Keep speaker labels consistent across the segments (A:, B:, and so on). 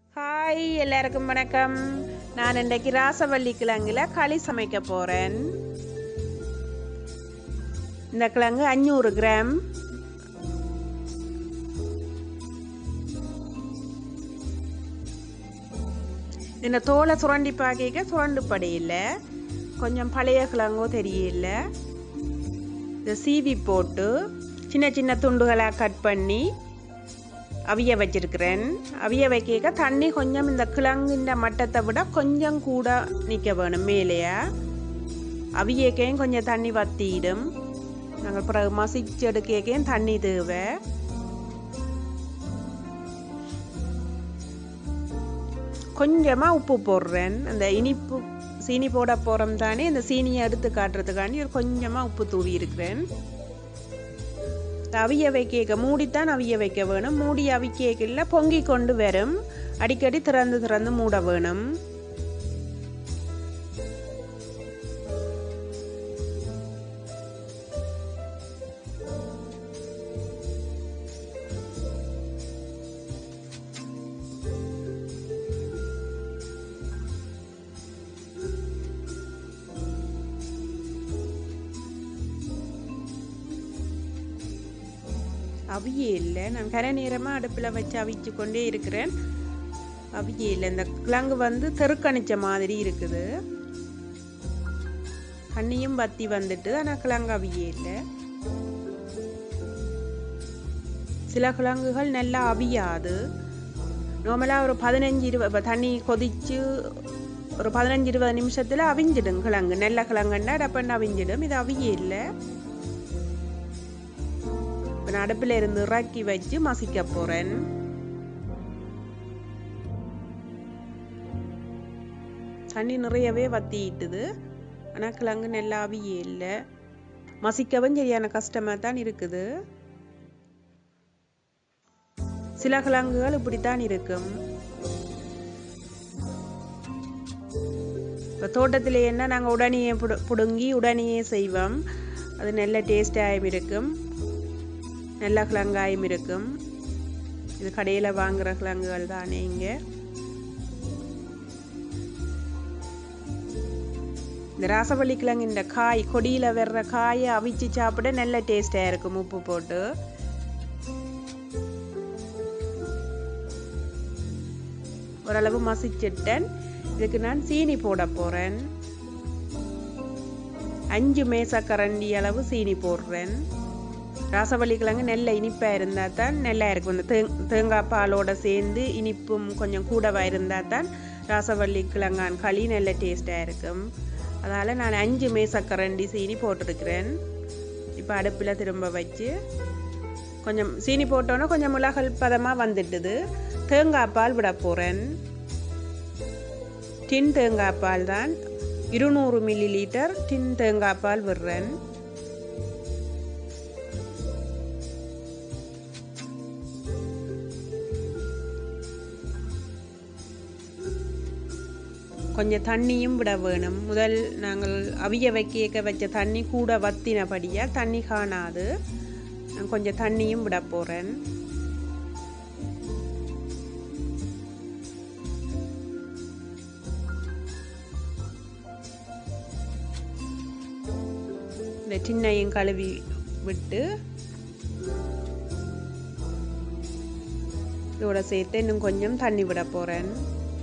A: hi எல்லாருக்கும் வணக்கம் நான் இன்றைக்கு ராசவள்ளி கிழங்குல களி சமைக்க போறேன் இந்த கிழங்கு அஞ்சூறு கிராம் இந்த தோலை சுரண்டி பார்க்க சுரண்டு படையில கொஞ்சம் பழைய கிழங்கோ தெரியல இந்த சீவி போட்டு சின்ன சின்ன துண்டுகளாக கட் பண்ணி அவிய வச்சிருக்கிறேன் அவிய வைக்க தண்ணி கொஞ்சம் இந்த கிழங்குன்ற மட்டத்தை விட கொஞ்சம் கூட நிற்க வேணும் மேலேயா அவியக்கையும் கொஞ்சம் தண்ணி வத்திடும் நாங்கள் பிறகு மசிச்சு எடுக்கையும் தண்ணி தேவை கொஞ்சமாக உப்பு போடுறேன் அந்த இனிப்பு சீனி போட போகிறோம் தானே இந்த சீனியை எடுத்து காட்டுறதுக்காண்டி ஒரு கொஞ்சமாக உப்பு தூவி இருக்கிறேன் அவிய வைக்க மூடித்தான் அவிய வைக்க வேணும் மூடி அவிக்கல பொங்கி கொண்டு வரும் அடிக்கடி திறந்து திறந்து மூட வேணும் அவியே இல்லை நான் கரை நேரமாக அடுப்பில் வச்சு அவிச்சு கொண்டே இருக்கிறேன் அவியே இல்லை இந்த கிழங்கு வந்து தெருக்கணிச்ச மாதிரி இருக்குது தண்ணியும் பத்தி வந்துட்டு ஆனால் கிழங்கு அவியே இல்லை சில கிழங்குகள் நல்லா அவியாது நார்மலாக ஒரு பதினஞ்சு இருபது தண்ணி கொதிச்சு ஒரு பதினஞ்சு இருபது நிமிஷத்தில் அவிஞ்சிடும் கிழங்கு நெல்ல கிழங்குன்னா டப்பன்னு அவிஞ்சிடும் இது அவியே இல்லை இப்போ நான் அடுப்பில் இருந்து இறக்கி வச்சு மசிக்க போகிறேன் தண்ணி நிறையவே வத்திட்டுது ஆனால் கிழங்கு நெல்லாவியே இல்லை மசிக்கவும் சரியான கஷ்டமாக தான் இருக்குது சில கிழங்குகள் இப்படித்தான் இருக்கும் இப்போ தோட்டத்தில் என்ன நாங்கள் உடனேயே புடு பிடுங்கி உடனேயே செய்வோம் அது நல்ல டேஸ்டாகவும் இருக்கும் நல்ல கிழங்காயும் இருக்கும் இது கடையில் வாங்குகிற கிழங்குகள் தானே இங்கே இந்த ராசவள்ளி கிழங்கு இந்த காய் கொடியில் வர்ற காயை அவிச்சு சாப்பிட நல்ல டேஸ்டாக இருக்கும் உப்பு போட்டு ஓரளவு மசிச்சிட்டேன் இதுக்கு நான் சீனி போட போகிறேன் அஞ்சு மேசக்கரண்டி அளவு சீனி போடுறேன் ராசவள்ளி கிழங்கு நெல்லை இனிப்பாக இருந்தால் தான் நல்லா இருக்கும் இந்த தேங் தேங்காய் பாலோட சேர்ந்து இனிப்பும் கொஞ்சம் கூடவாக இருந்தால் தான் ராசவள்ளி கிழங்கான் களி நல்ல டேஸ்ட்டாக இருக்கும் அதனால் நான் அஞ்சு மேசக்கரண்டி சீனி போட்டிருக்கிறேன் இப்போ அடுப்பில் திரும்ப வச்சு கொஞ்சம் சீனி போட்டோன்னே கொஞ்சம் மிளகல் பதமாக வந்துட்டுது தேங்காய் பால் விட போகிறேன் டின் தேங்காய் பால் தான் இருநூறு மில்லி லிட்டர் டின் தேங்காய் பால் விடுறேன் கொஞ்சம் தண்ணியும் விட வேணும் முதல் நாங்கள் அவிய வைக்க வச்ச தண்ணி கூட வத்தினபடியாக தண்ணி காணாது நான் கொஞ்சம் தண்ணியும் விட போகிறேன் இந்த சின்னையும் கழுவி விட்டு இதோட சேர்த்து இன்னும் கொஞ்சம் தண்ணி விட போகிறேன்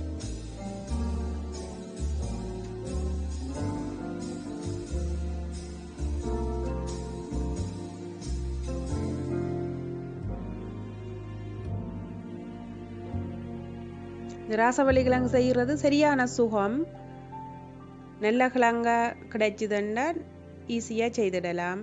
A: இந்த ராசவள்ளி கிழங்கு செய்கிறது சரியான சுகம் நல்ல கிழங்க கிடைச்சதுன்னா ஈஸியாக செய்திடலாம்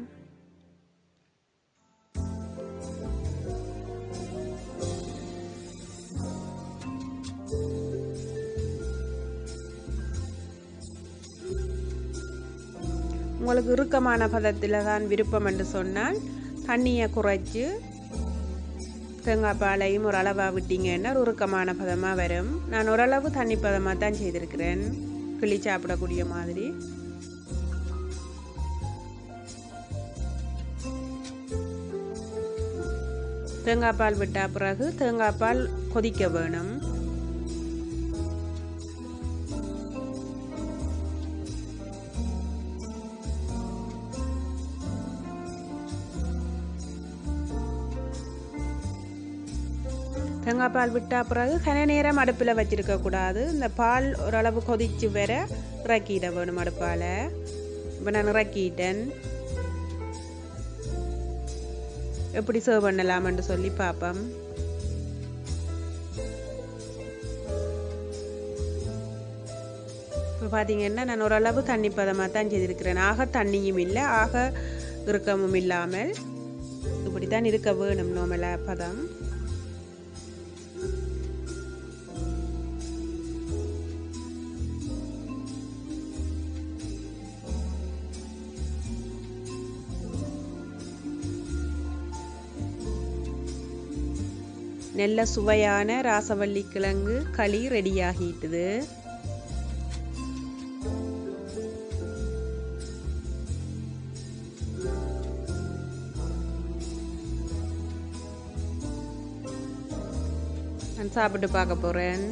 A: உங்களுக்கு இறுக்கமான பதத்தில் தான் விருப்பம் என்று சொன்னால் தண்ணியை குறைச்சி தேங்காய் பாலையும் ஒரு அளவாக விட்டீங்கன்னா உருக்கமான பதமாக வரும் நான் ஓரளவு தண்ணி பதமாக தான் செய்திருக்கிறேன் கிளி சாப்பிடக்கூடிய மாதிரி தேங்காய் பால் விட்ட பிறகு தேங்காய் பால் கொதிக்க வேணும் தேங்காய் பால் விட்டா பிறகு கன நேரம் அடுப்பில் வச்சிருக்க கூடாது இந்த பால் ஓரளவு கொதிச்சு வர இறக்கிட வேணும் அடுப்பால் இப்போ நான் இறக்கிட்டேன் எப்படி சர்வ் பண்ணலாம்னு சொல்லி பார்ப்போம் இப்போ பார்த்தீங்கன்னா நான் ஓரளவு தண்ணி பதமாக தான் செய்திருக்கிறேன் ஆக தண்ணியும் இல்லை ஆக இறுக்கமும் இல்லாமல் இப்படி தான் இருக்க வேணும் நோமல பதம் நல்ல சுவையான ராசவள்ளி கிழங்கு களி ரெடியாகிட்டுது நான் சாப்பிட்டு பார்க்க போறேன்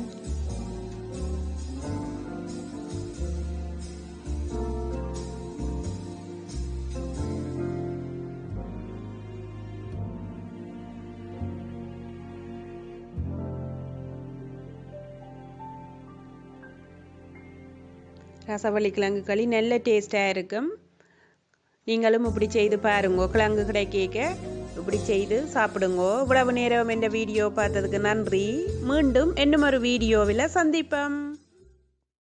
A: ரசவள்ளி கிழங்கு களி நல்ல டேஸ்டாக இருக்கும் நீங்களும் இப்படி செய்து பாருங்க கிழங்கு கிடைக்க இப்படி செய்து சாப்பிடுங்க இவ்வளவு நேரம் இந்த வீடியோ பார்த்ததுக்கு நன்றி மீண்டும் இன்னும் ஒரு வீடியோவில் சந்திப்போம்